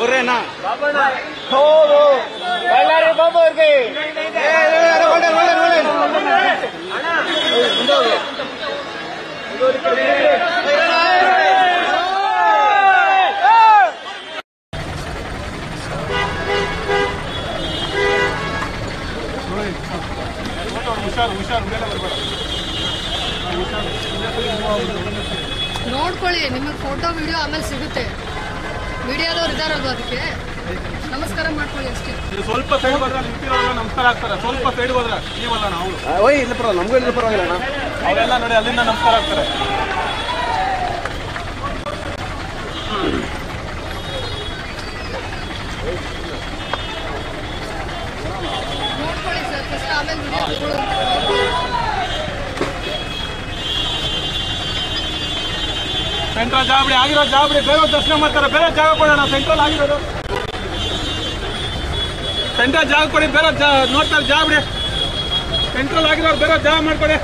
ಬರ್ರೇನಾ ಬಳ್ಳಾರಿ ಬಾಬು ಅವ್ರಿಗೆ ನೋಡ್ಕೊಳ್ಳಿ ನಿಮಗೆ ಫೋಟೋ ವಿಡಿಯೋ ಆಮೇಲೆ ಸಿಗುತ್ತೆ ಮೀಡಿಯಾದವ್ರು ಇದಾರಲ್ವ ಅದಕ್ಕೆ ನಮಸ್ಕಾರ ಮಾಡ್ಕೊಳ್ಳಿ ಅಷ್ಟೇ ಸ್ವಲ್ಪ ಸೈಡ್ ಹೋದ್ರೆ ನಿಂತಿರೋರೆಲ್ಲ ನಮಸ್ಕಾರ ಆಗ್ತಾರೆ ಸ್ವಲ್ಪ ಸೈಡ್ ಹೋದ್ರೆ ನೀವಲ್ಲ ನಾವು ಓಯ್ ಇಲ್ಲ ಪರವಾಗಿಲ್ಲ ನಮಗೂ ಇಲ್ಲ ಪರವಾಗಿಲ್ಲ ಅಣ್ಣ ಅವರೆಲ್ಲ ನೋಡಿ ಅಲ್ಲಿಂದ ನಮಸ್ಕಾರ ಆಗ್ತಾರೆ ನೋಡ್ಕೊಳ್ಳಿ ಸರ್ ಫಸ್ಟ್ ಆಮೇಲೆ ವಿಡಿಯೋ ಸೆಂಟ್ರಲ್ ಜಾಬಡಿ ಆಗಿರೋ ಜಾಬಡಿ ಬೇರೆ ದರ್ಶನ ಮಾಡ್ತಾರೆ ಬೇರೆ ಜಾಗ ಕೊಡೋಣ ಸೆಂಟ್ರಲ್ ಆಗಿರೋದು ಸೆಂಟ್ರಲ್ ಜಾಗ ಕೊಡಿ ಬೇರೆ ಜಾ ನೋಡ್ತಾರೆ ಜಾಬಡಿ ಸೆಂಟ್ರಲ್ ಆಗಿರೋರು ಬೇರೆ ಜಾಗ ಮಾಡ್ಕೊಡಿ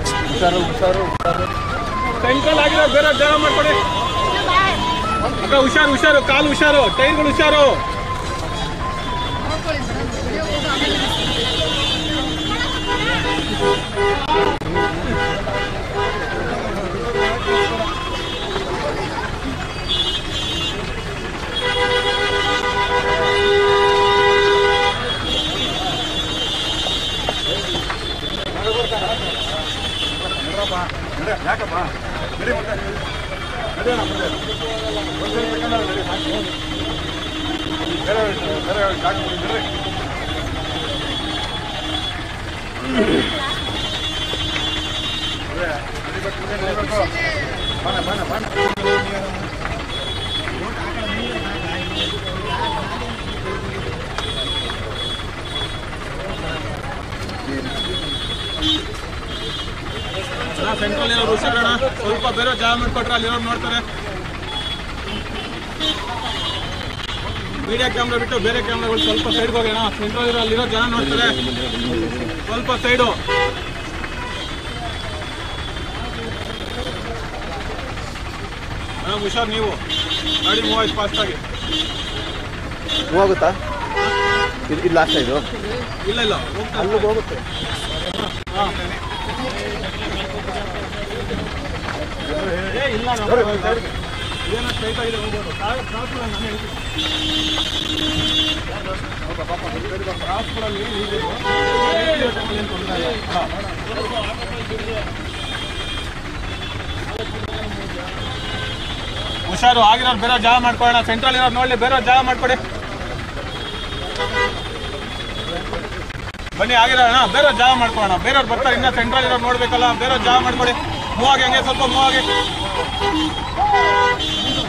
ಸೆಂಟ್ರಲ್ ಆಗಿರೋ ಬೇರೆ ಜಾಗ ಮಾಡ್ಕೊಡಿ ಅಕ್ಕ ಹುಷಾರು ಹುಷಾರು ಕಾಲು ಹುಷಾರು ಟೈರ್ಗಳು ಹುಷಾರು ನೋಡ್ಕೊಳ್ಳಿ ಸರ್ ವಿಡಿಯೋ ಫೋಟೋ ಆಮೇಲೆ ಸೆಂಟ್ರಲ್ ಇರೋರು ಹುಷಾರಣ ಸ್ವಲ್ಪ ಬೇರೆ ಜಾಗ ಮಾಡ್ಕೊಟ್ರೆ ಅಲ್ಲಿರೋರು ನೋಡ್ತಾರೆ ಮೀಡಿಯಾ ಕ್ಯಾಮ್ರಾ ಬಿಟ್ಟು ಬೇರೆ ಕ್ಯಾಮ್ರಾಗಳು ಸ್ವಲ್ಪ ಸೈಡ್ಗೆ ಹೋಗೋಣ ಸೆಂಟ್ರಲ್ ಇರೋ ಅಲ್ಲಿರೋ ಜನ ನೋಡ್ತಾರೆ ಸ್ವಲ್ಪ ಸೈಡು ಹಾಂ ಹುಷಾರ್ ನೀವು ಗಾಡಿ ಮೂವ್ ಆಯ್ತು ಫಾಸ್ಟಾಗಿ ಹೋಗುತ್ತಾ ಇದು ಇದು ಲಾಸ್ಟ್ ಇದು ಇಲ್ಲ ಇಲ್ಲ ಹೋಗ್ತಾ ಅಲ್ಲಿಗೆ ಹೋಗುತ್ತೆ ಏ ಇಲ್ಲ ನಾವು ಏನೋ ಸ್ಟ್ರೈಟ್ ಆಗಿದೆ ಹೋಗ್ಬೋದು ಕ್ರಾಸ್ ಕ್ರಾಸ್ ನಾನು ಹೇಳ್ತೀನಿ ಕ್ರಾಸ್ಗಳಲ್ಲಿ ಏನು ತೊಂದರೆ ಇಲ್ಲ ಹಾಂ ಹುಷಾರು ಆಗಿರೋರು ಬೇರೆ ಜಾಗ ಮಾಡ್ಕೊಳ್ಳೋಣ ಸೆಂಟ್ರಲ್ ಇರೋರು ನೋಡಲಿ ಬೇರೆ ಜಾಗ ಮಾಡ್ಕೊಡಿ ಬನ್ನಿ ಆಗಿರೋಣ ಬೇರೆ ಜಾಗ ಮಾಡ್ಕೊಳ್ಳೋಣ ಬೇರೆಯವ್ರು ಬರ್ತಾರೆ ಇನ್ನ ಸೆಂಟ್ರಲ್ ಇರೋರು ನೋಡ್ಬೇಕಲ್ಲ ಬೇರೆ ಜಾಗ ಮಾಡ್ಕೊಡಿ ಮೂವ್ ಆಗಿ ಹಂಗೆ ಸ್ವಲ್ಪ ಮೂವ್ ಆಗಿ